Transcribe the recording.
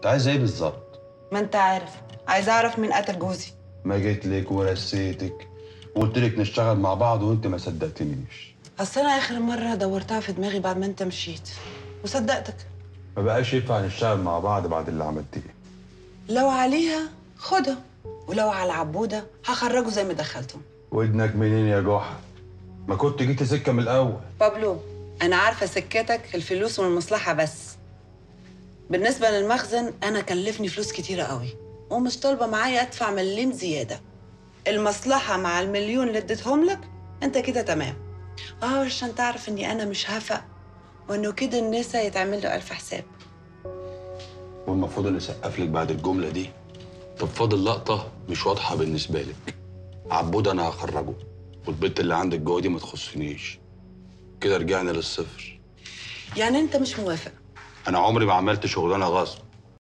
عايزه ايه بالظبط ما انت عارف عايزه اعرف مين قتل جوزي ما جيت لك ورسيتك وقلت لك نشتغل مع بعض وانت ما صدقتنيش اصل انا اخر مره دورتها في دماغي بعد ما انت مشيت وصدقتك ما بقاش ينفع نشتغل مع بعض بعد اللي عملتيه لو عليها خدها ولو على العبوده هخرجه زي ما دخلته ودنك منين يا جحا ما كنت جيت سكه من الاول بابلو انا عارفه سكتك الفلوس والمصلحه بس بالنسبه للمخزن انا كلفني فلوس كتيره قوي ومش طالبه معايا ادفع مليم زياده المصلحه مع المليون اللي اديتهم لك انت كده تمام اه عشان تعرف اني انا مش هفق وانه كده النسا يتعمل له الف حساب والمفروض اني اسقف لك بعد الجمله دي طب فاضل لقطه مش واضحه بالنسبه لك عبود انا هخرجه والبنت اللي عندك جوه دي ما تخصنيش كده رجعنا للصفر يعني انت مش موافق انا عمري ما عملت شغلانه غصب